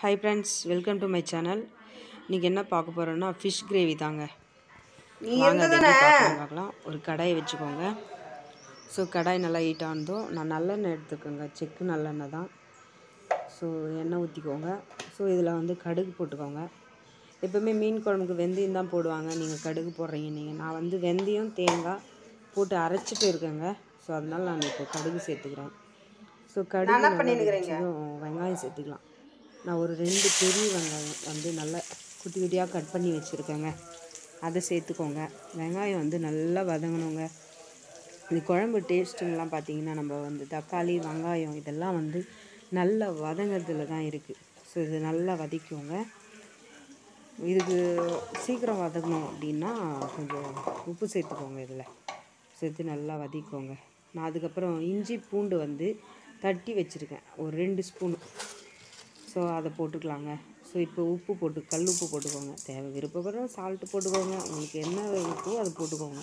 hi friends welcome to my channel இன்றைக்கி என்ன பார்க்க போகிறோன்னா ஃபிஷ் கிரேவி தாங்க வாங்க அது எப்படி பார்க்கலாம் பார்க்கலாம் ஒரு கடாயை வச்சுக்கோங்க ஸோ கடாய் நல்லா ஹீட் ஆனதும் நான் நல்லெண்ணெய் எடுத்துக்கோங்க செக்கு நல்லெண்ணெய் தான் ஸோ எண்ணெய் ஊற்றிக்கோங்க ஸோ இதில் வந்து கடுகு போட்டுக்கோங்க எப்போவுமே மீன் குழம்புக்கு வெந்தயம் தான் போடுவாங்க நீங்கள் கடுகு போடுறீங்க நீங்கள் நான் வந்து வெந்தயம் தேங்காய் போட்டு அரைச்சிட்டு இருக்கேங்க ஸோ அதனால் நான் இப்போ கடுகு சேர்த்துக்கிறேன் ஸோ கடுகு நல்லா வெடிச்சதும் வெங்காயம் சேர்த்துக்கலாம் நான் ஒரு ரெண்டு பெரிய வெங்காயம் வந்து நல்லா குட்டி குட்டியாக கட் பண்ணி வச்சுருக்கேங்க அதை சேர்த்துக்கோங்க வெங்காயம் வந்து நல்லா வதங்கணுங்க இந்த குழம்பு டேஸ்ட்டுங்கெல்லாம் பார்த்தீங்கன்னா நம்ம வந்து தக்காளி வெங்காயம் இதெல்லாம் வந்து நல்லா வதங்கிறதுல தான் இருக்குது ஸோ இது நல்லா வதக்கிக்கோங்க இதுக்கு சீக்கிரம் வதங்கணும் அப்படின்னா கொஞ்சம் உப்பு சேர்த்துக்கோங்க இதில் சேர்த்து நல்லா வதக்கிக்கோங்க நான் அதுக்கப்புறம் இஞ்சி பூண்டு வந்து தட்டி வச்சுருக்கேன் ஒரு ரெண்டு ஸ்பூன் ஸோ அதை போட்டுக்கலாங்க ஸோ இப்போ உப்பு போட்டு கல் உப்பு போட்டுக்கோங்க தேவை விருப்பப்படுற சால்ட்டு போட்டுக்கோங்க உங்களுக்கு என்ன உப்போ அதை போட்டுக்கோங்க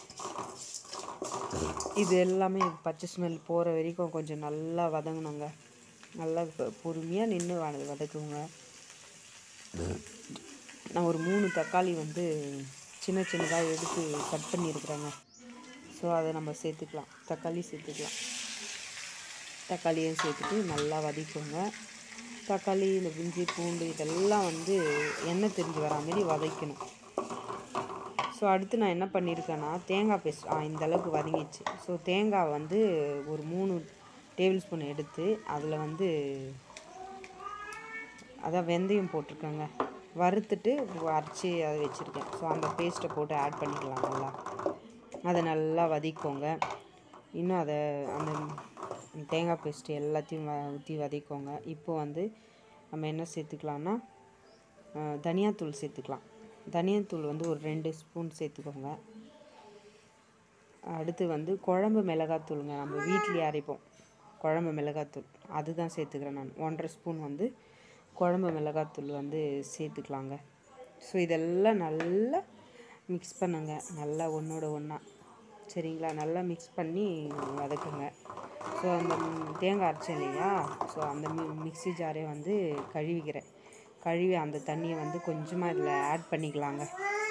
இது எல்லாமே பச்சை ஸ்மெல் போகிற வரைக்கும் கொஞ்சம் நல்லா வதங்கணுங்க நல்லா பொறுமையாக நின்று வத வதக்குங்க நான் ஒரு மூணு தக்காளி வந்து சின்ன சின்னதாக எடுத்து கட் பண்ணியிருக்கிறேங்க ஸோ அதை நம்ம சேர்த்துக்கலாம் தக்காளி சேர்த்துக்கலாம் தக்காளியும் சேர்த்துட்டு நல்லா வதக்கிக்கோங்க தக்காளி இந்த இஞ்சி பூண்டு இதெல்லாம் வந்து எண்ணெய் தெரிஞ்சு வரா மாரி வதக்கணும் ஸோ அடுத்து நான் என்ன பண்ணியிருக்கேன்னா தேங்காய் பேஸ்ட் ஆ இந்த அளவுக்கு வதங்கிச்சு ஸோ தேங்காய் வந்து ஒரு மூணு டேபிள் ஸ்பூன் எடுத்து அதில் வந்து அதான் வெந்தயம் போட்டிருக்கேங்க வறுத்துட்டு அரைச்சி அதை வச்சுருக்கேன் ஸோ அந்த பேஸ்ட்டை போட்டு ஆட் பண்ணிக்கலாம் நல்லா அதை நல்லா வதக்கிக்கோங்க இன்னும் அதை அந்த தேங்காய் பேஸ்ட்டு எல்லாத்தையும் வ ஊற்றி வதக்கிக்கோங்க இப்போ வந்து நம்ம என்ன சேர்த்துக்கலாம்னா தனியாத்தூள் சேர்த்துக்கலாம் தனியாத்தூள் வந்து ஒரு ரெண்டு ஸ்பூன் சேர்த்துக்கோங்க அடுத்து வந்து குழம்பு மிளகாத்தூளுங்க நம்ம வீட்லேயே அரைப்போம் குழம்பு மிளகாத்தூள் அதுதான் சேர்த்துக்கிறேன் நான் ஒன்றரை ஸ்பூன் வந்து குழம்பு மிளகாத்தூள் வந்து சேர்த்துக்கலாங்க ஸோ இதெல்லாம் நல்லா மிக்ஸ் பண்ணுங்க நல்லா ஒன்றோட ஒன்றா சரிங்களா நல்லா மிக்ஸ் பண்ணி வதக்குங்க ஸோ அந்த தேங்காய் அரைச்சேன் இல்லையா ஸோ அந்த மி மிக்ஸி ஜாரே வந்து கழுவிக்கிறேன் கழுவி அந்த தண்ணியை வந்து கொஞ்சமாக இதில் ஆட் பண்ணிக்கலாங்க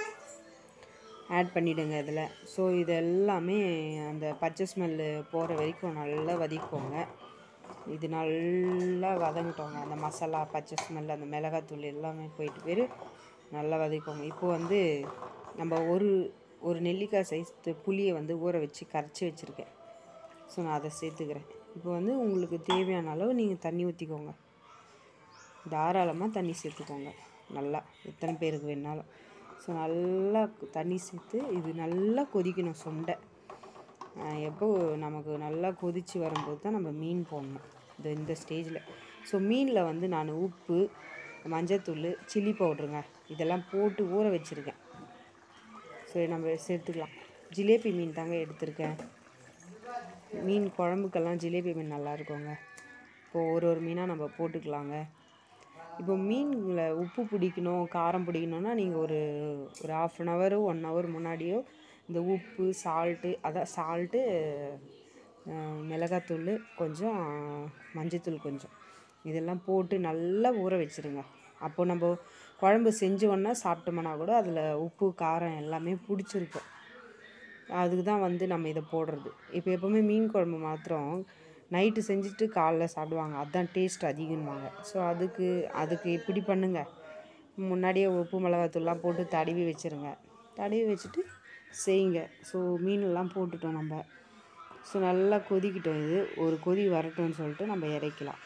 ஆட் பண்ணிவிடுங்க இதில் ஸோ இது எல்லாமே அந்த பச்சை ஸ்மெல்லு போகிற வரைக்கும் நல்லா வதக்கிக்கோங்க இது நல்லா வதங்கிட்டோங்க அந்த மசாலா பச்சை ஸ்மெல் அந்த மிளகாத்தூள் எல்லாமே போயிட்டு பேர் நல்லா வதக்கிக்கோங்க இப்போ வந்து நம்ம ஒரு ஒரு நெல்லிக்காய் சைஸ் புளியை வந்து ஊற வச்சு கரைச்சி வச்சுருக்கேன் ஸோ நான் அதை சேர்த்துக்கிறேன் இப்போ வந்து உங்களுக்கு தேவையான அளவு நீங்கள் தண்ணி ஊற்றிக்கோங்க தாராளமாக தண்ணி சேர்த்துக்கோங்க நல்லா எத்தனை பேருக்கு வேணாலும் ஸோ நல்லா தண்ணி சேர்த்து இது நல்லா கொதிக்கணும் சொண்டை எப்போ நமக்கு நல்லா கொதித்து வரும்போது தான் நம்ம மீன் போடணும் இந்த இந்த ஸ்டேஜில் ஸோ மீனில் வந்து நான் உப்பு மஞ்சத்தூள் சில்லி பவுட்ருங்க இதெல்லாம் போட்டு ஊற வச்சுருக்கேன் ஸோ நம்ம சேர்த்துக்கலாம் ஜிலேபி மீன் தாங்க எடுத்திருக்கேன் மீன் குழம்புக்கெல்லாம் ஜிலேபி மீன் நல்லா இருக்குங்க இப்போது ஒரு ஒரு மீனாக நம்ம போட்டுக்கலாங்க இப்போ மீனில் உப்பு பிடிக்கணும் காரம் பிடிக்கணுன்னா நீங்கள் ஒரு ஒரு half an hour one hour முன்னாடியோ இந்த உப்பு சால்ட்டு அதான் சால்ட்டு மிளகாத்தூள் கொஞ்சம் மஞ்சத்தூள் கொஞ்சம் இதெல்லாம் போட்டு நல்லா ஊற வச்சுருங்க அப்போ நம்ம குழம்பு செஞ்சோன்னா சாப்பிட்டோம்னா கூட அதில் உப்பு காரம் எல்லாமே பிடிச்சிருக்கும் அதுக்கு தான் வந்து நம்ம இதை போடுறது இப்போ எப்போவுமே மீன் குழம்பு மாத்திரம் நைட்டு செஞ்சுட்டு காலைல சாப்பிடுவாங்க அதுதான் டேஸ்ட் அதிகம்வாங்க ஸோ அதுக்கு அதுக்கு இப்படி பண்ணுங்கள் முன்னாடியே உப்பு மிளகாத்தூள்லாம் போட்டு தடவி வச்சுருங்க தடவி வச்சுட்டு செய்யுங்க ஸோ மீனெல்லாம் போட்டுட்டோம் நம்ம ஸோ நல்லா கொதிக்கிட்டோம் இது ஒரு கொதி வரட்டும்னு சொல்லிட்டு நம்ம இறக்கலாம்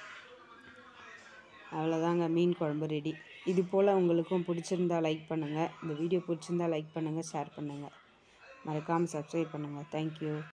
அவ்வளோதாங்க மீன் குழம்பு ரெடி இது போல் உங்களுக்கும் பிடிச்சிருந்தா லைக் பண்ணுங்கள் இந்த வீடியோ பிடிச்சிருந்தா லைக் பண்ணுங்கள் ஷேர் பண்ணுங்கள் மறக்காமல் சப்ஸ்கிரைப் பண்ணுங்கள் தேங்க்யூ